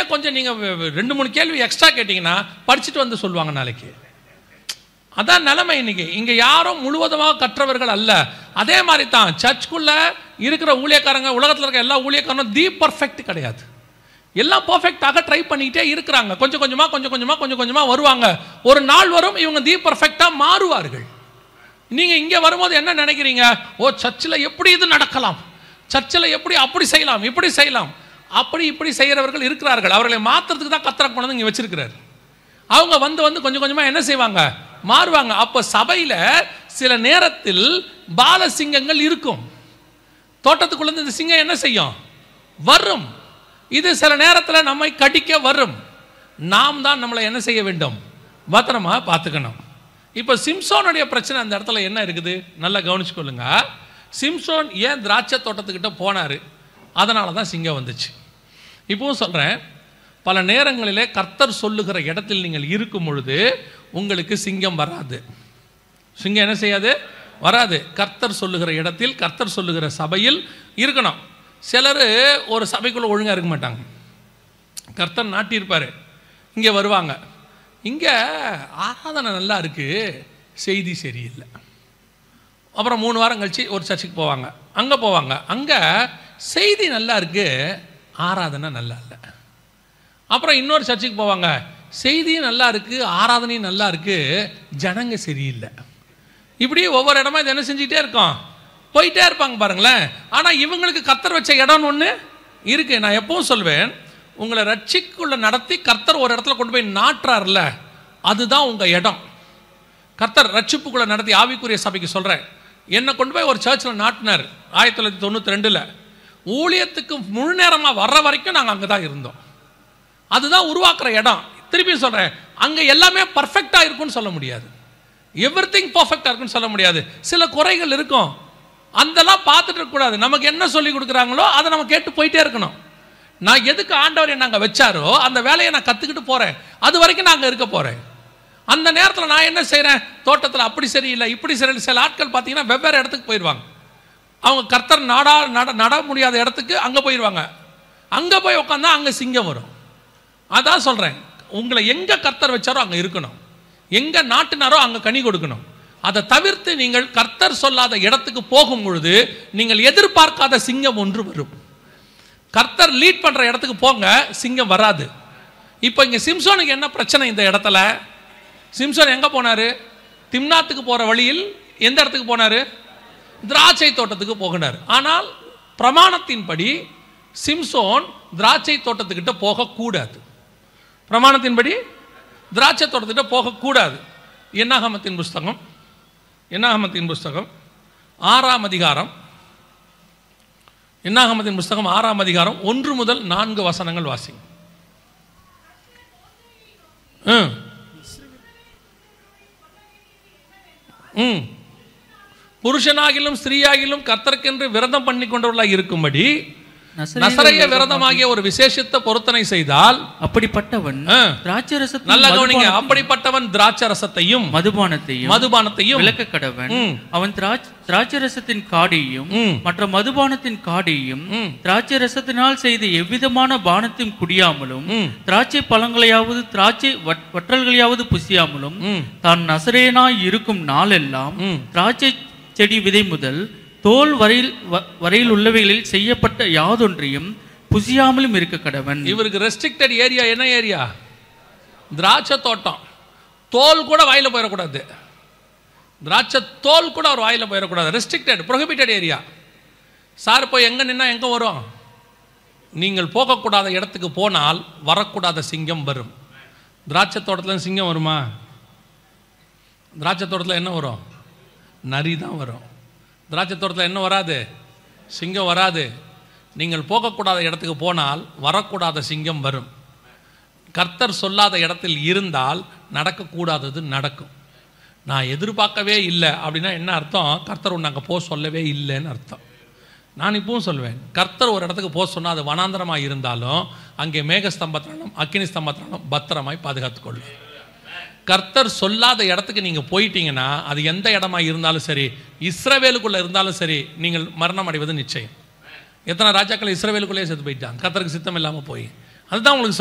இன்னே கொஞ்சம் நீங்கள் ரெண்டு மூணு கேள்வி எக்ஸ்ட்ரா கேட்டிங்கன்னா படிச்சுட்டு வந்து சொல்லுவாங்க நாளைக்கு அதான் நிலைமை இன்னைக்கு இங்கே யாரும் முழுவதுமாக கற்றவர்கள் அல்ல அதே மாதிரி தான் சர்ச்சுக்குள்ள இருக்கிற ஊழியக்காரங்க உலகத்தில் இருக்க எல்லா ஊழியக்காரனும் தி பர்ஃபெக்ட் கிடையாது எல்லாம் பர்ஃபெக்டாக ட்ரை பண்ணிக்கிட்டே இருக்கிறாங்க கொஞ்சம் கொஞ்சமாக கொஞ்சம் கொஞ்சமாக கொஞ்சம் கொஞ்சமாக வருவாங்க ஒரு நாள் வரும் இவங்க தி பர்ஃபெக்டாக மாறுவார்கள் நீங்கள் இங்கே வரும்போது என்ன நினைக்கிறீங்க ஓ சர்ச்சில் எப்படி இது நடக்கலாம் சர்ச்சில் எப்படி அப்படி செய்யலாம் இப்படி செய்யலாம் அப்படி இப்படி செய்கிறவர்கள் இருக்கிறார்கள் அவர்களை மாற்றுறதுக்கு தான் கத்திர கொண்டு வந்து இங்கே வச்சிருக்கிறார் அவங்க வந்து வந்து கொஞ்சம் கொஞ்சமாக என்ன செய்வாங்க மாறுவாங்க அப்போ சபையில் சில நேரத்தில் பாலசிங்கங்கள் இருக்கும் தோட்டத்துக்குள்ளேருந்து இந்த சிங்கம் என்ன செய்யும் வரும் இது சில நேரத்தில் நம்மை கடிக்க வரும் நாம் தான் நம்மளை என்ன செய்ய வேண்டும் பத்திரமா பார்த்துக்கணும் இப்போ சிம்சோனுடைய பிரச்சனை அந்த இடத்துல என்ன இருக்குது நல்லா கவனிச்சுக்கொள்ளுங்க சிம்சோன் ஏன் திராட்சை தோட்டத்துக்கிட்ட போனார் அதனால தான் சிங்கம் வந்துச்சு இப்பவும் சொல்கிறேன் பல நேரங்களிலே கர்த்தர் சொல்லுகிற இடத்தில் நீங்கள் இருக்கும் பொழுது உங்களுக்கு சிங்கம் வராது சிங்கம் என்ன செய்யாது வராது கர்த்தர் சொல்லுகிற இடத்தில் கர்த்தர் சொல்லுகிற சபையில் இருக்கணும் சிலர் ஒரு சபைக்குள்ளே ஒழுங்காக இருக்க மாட்டாங்க கர்த்தர் நாட்டியிருப்பார் இங்கே வருவாங்க இங்கே ஆராதனை நல்லா இருக்குது செய்தி சரியில்லை அப்புறம் மூணு வாரம் கழிச்சு ஒரு சர்ச்சுக்கு போவாங்க அங்கே போவாங்க அங்கே செய்தி நல்லா இருக்கு ஆராதனை நல்லா இல்லை அப்புறம் இன்னொரு சர்ச்சுக்கு போவாங்க செய்தியும் நல்லா இருக்கு ஆராதனையும் நல்லா இருக்கு ஜனங்க சரியில்லை இப்படி ஒவ்வொரு இடமா இது என்ன செஞ்சுக்கிட்டே இருக்கோம் போயிட்டே இருப்பாங்க பாருங்களேன் ஆனால் இவங்களுக்கு கத்தர் வச்ச இடம்னு ஒன்று இருக்கு நான் எப்பவும் சொல்வேன் உங்களை ரட்சிக்குள்ள நடத்தி கர்த்தர் ஒரு இடத்துல கொண்டு போய் நாட்டுறாருல அதுதான் உங்கள் இடம் கர்த்தர் ரட்சிப்புக்குள்ள நடத்தி ஆவிக்குரிய சபைக்கு சொல்கிறேன் என்னை கொண்டு போய் ஒரு சர்ச்சில் நாட்டினார் ஆயிரத்தி தொள்ளாயிரத்தி தொண்ணூற்றி ரெண்டில் ஊழியத்துக்கு முழு நேரமாக வர்ற வரைக்கும் நாங்கள் அங்கே தான் இருந்தோம் அதுதான் உருவாக்குற இடம் திருப்பி சொல்கிறேன் அங்கே எல்லாமே பர்ஃபெக்டாக இருக்கும்னு சொல்ல முடியாது எவ்ரி திங் பர்ஃபெக்டாக இருக்குன்னு சொல்ல முடியாது சில குறைகள் இருக்கும் அதெல்லாம் பார்த்துட்டு இருக்கக்கூடாது நமக்கு என்ன சொல்லி கொடுக்குறாங்களோ அதை நம்ம கேட்டு போயிட்டே இருக்கணும் நான் எதுக்கு ஆண்டவர் என்ன அங்கே வச்சாரோ அந்த வேலையை நான் கற்றுக்கிட்டு போகிறேன் அது வரைக்கும் நான் அங்கே இருக்க போகிறேன் அந்த நேரத்தில் நான் என்ன செய்கிறேன் தோட்டத்தில் அப்படி சரியில்லை இப்படி சரியில்லை சில ஆட்கள் பார்த்தீங்கன்னா வெவ்வேறு இடத்துக்கு போயிடுவாங்க அவங்க கர்த்தர் நாடா நட நட முடியாத இடத்துக்கு அங்கே போயிடுவாங்க அங்கே போய் உட்காந்தா அங்கே சிங்கம் வரும் அதான் சொல்கிறேன் உங்களை எங்கே கர்த்தர் வச்சாரோ அங்கே இருக்கணும் எங்கே நாட்டினாரோ அங்கே கனி கொடுக்கணும் அதை தவிர்த்து நீங்கள் கர்த்தர் சொல்லாத இடத்துக்கு போகும் பொழுது நீங்கள் எதிர்பார்க்காத சிங்கம் ஒன்று வரும் கர்த்தர் லீட் பண்ணுற இடத்துக்கு போங்க சிங்கம் வராது இப்போ இங்கே சிம்சோனுக்கு என்ன பிரச்சனை இந்த இடத்துல சிம்சோன் எங்கே போனார் திம்னாத்துக்கு போகிற வழியில் எந்த இடத்துக்கு போனார் திராட்சை தோட்டத்துக்கு போகினார் ஆனால் பிரமாணத்தின்படி சிம்சோன் திராட்சை தோட்டத்துக்கிட்ட போகக்கூடாது பிரமாணத்தின்படி திராட்சை தோட்டத்திட்ட போகக்கூடாது என்னாகமத்தின் புஸ்தகம் என்னாகமத்தின் புஸ்தகம் ஆறாம் அதிகாரம் என்னாகமத்தின் புஸ்தகம் ஆறாம் அதிகாரம் ஒன்று முதல் நான்கு வசனங்கள் வாசி ம் ம் புருஷனாகிலும் ஸ்திரீயாகிலும் கர்த்தருக்கென்று விரதம் பண்ணி கொண்டவர்களாக இருக்கும்படி நசரைய விரதமாகிய ஒரு விசேஷித்த பொருத்தனை செய்தால் அப்படிப்பட்டவன் ஆ, திராட்சரசத்தையும் நல்லா கவனிங்க அப்படிப்பட்டவன் திராட்சை ரசத்தையும் மதுபானத்தையும் மதுபானத்தையும் விளக்க கடவன் ம். அவன் திராட்ச- திராட்சரசத்தின் காடியும் ம். மற்ற மதுபானத்தின் காடியும் ம். திராட்சை ரசத்தினால் செய்த எவ்விதமான பானத்தையும் குடியாமலும் ம். திராட்சை பழங்களையாவது திராட்சை வட்- வற்றல்களையாவது புசியாமலும் ம். தான் நசரேனாய் இருக்கும் நாளெல்லாம் ம். திராட்சை செடி விதை முதல் தோல் வரையில் வ- வரையில் உள்ளவைகளில் செய்யப்பட்ட யாதொன்றையும் புசியாமலும் இருக்க கடவன் இவருக்கு ரெஸ்ட்ரிக்டட் ஏரியா என்ன ஏரியா திராட்சை தோட்டம் தோல் கூட வாயில போயிடக்கூடாது திராட்சை தோல் கூட அவர் வாயில போயிடக்கூடாது ரெஸ்ட்ரிக்டட் ப்ரொஹிபிட்டட் ஏரியா சார் போய் எங்க நின்னா எங்க வரும் நீங்கள் போகக்கூடாத இடத்துக்கு போனால் வரக்கூடாத சிங்கம் வரும் திராட்சை தோட்டத்தில் சிங்கம் வருமா திராட்சை தோட்டத்தில் என்ன வரும் நரி தான் வரும் திராட்சை தோட்டத்தில் என்ன வராது சிங்கம் வராது நீங்கள் போகக்கூடாத இடத்துக்கு போனால் வரக்கூடாத சிங்கம் வரும் கர்த்தர் சொல்லாத இடத்தில் இருந்தால் நடக்கக்கூடாதது நடக்கும் நான் எதிர்பார்க்கவே இல்லை அப்படின்னா என்ன அர்த்தம் கர்த்தர் உன்னை அங்கே போக சொல்லவே இல்லைன்னு அர்த்தம் நான் இப்பவும் சொல்வேன் கர்த்தர் ஒரு இடத்துக்கு போக சொன்னால் அது வனாந்தரமாக இருந்தாலும் அங்கே மேகஸ்தம்பத்தினாலும் அக்கினி ஸ்தம்பத்தினாலும் பத்திரமாய் பாதுகாத்துக்கொள்ளும் கர்த்தர் சொல்லாத இடத்துக்கு நீங்கள் போயிட்டீங்கன்னா அது எந்த இடமா இருந்தாலும் சரி இஸ்ரவேலுக்குள்ளே இருந்தாலும் சரி நீங்கள் மரணம் அடைவது நிச்சயம் எத்தனை ராஜாக்கள் இஸ்ரவேலுக்குள்ளேயே செத்து போயிட்டாங்க கர்த்தருக்கு சித்தம் இல்லாமல் போய் அதுதான் உங்களுக்கு